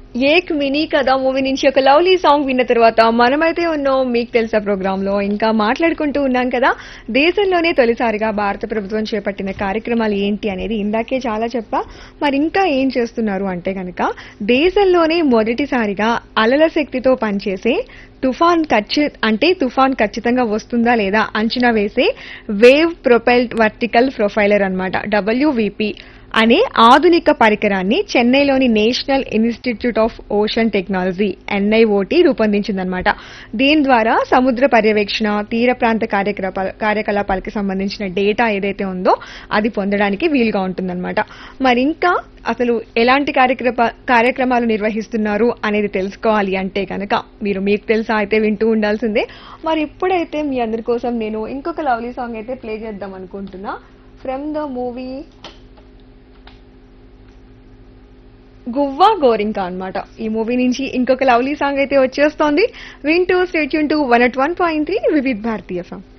ఏక్ mini కథ movie నుంచి ఒక లవ్లీ సాంగ్ విన్న తర్వాత మనమైతే ఉన్నాం మీకు తెలుసా ప్రోగ్రామ్ లో ఇంకా మాట్లాడుకుంటూ ఉన్నాం కదా దేశంలోనే తొలిసారిగా భారత ప్రభుత్వం చేపట్టిన కార్యక్రమాలు ఏంటి అనేది ఇందాకే చాలా చెప్పా మరి ఇంకా ఏం చేస్తున్నారు అంటే కనుక దేశంలోనే మొదటిసారిగా అలల శక్తితో పనిచేసే తుఫాన్ ఖచ్చి అంటే తుఫాన్ ఖచ్చితంగా వస్తుందా లేదా అంచనా వేసే వేవ్ ప్రొపెల్డ్ వర్టికల్ ప్రొఫైలర్ అన్నమాట డబ్ల్యూవిపి అనే ఆధునిక పరికరాన్ని చెన్నైలోని National Institute of Ocean Technology NIOT రూపొందించిందనమాట దీని ద్వారా సముద్ర పర్యవేక్షణ తీర ప్రాంత కార్యకలాపాల కార్యకలాపాలకు సంబంధించిన డేటా ఏదైతే ఉందో అది పొందడానికి వీలుగా ఉంటుందన్నమాట మరి ఇంకా అసలు ఎలాంటి కార్యక్రమ కార్యక్రమాలు నిర్వహిస్తున్నారు అనేది తెలుసుకోవాలి అంటే కనుక మీరు మీకు తెలుసా అయితే వింటూ ఉండాల్సిందే మరి ఇప్పుడైతే మీ అందరి కోసం నేను ఇంకొక లవ్లీ సాంగ్ అయితే ప్లే చేద్దాం అనుకుంటున్నా ఫ్రమ్ ద మూవీ గువ్వా గోరింక అన్నమాట ఈ మూవీ నుంచి ఇంకొక లవ్లీ సాంగ్ అయితే వచ్చేస్తోంది వింటూ stay tuned to one at one point three Vividh Bharatiya song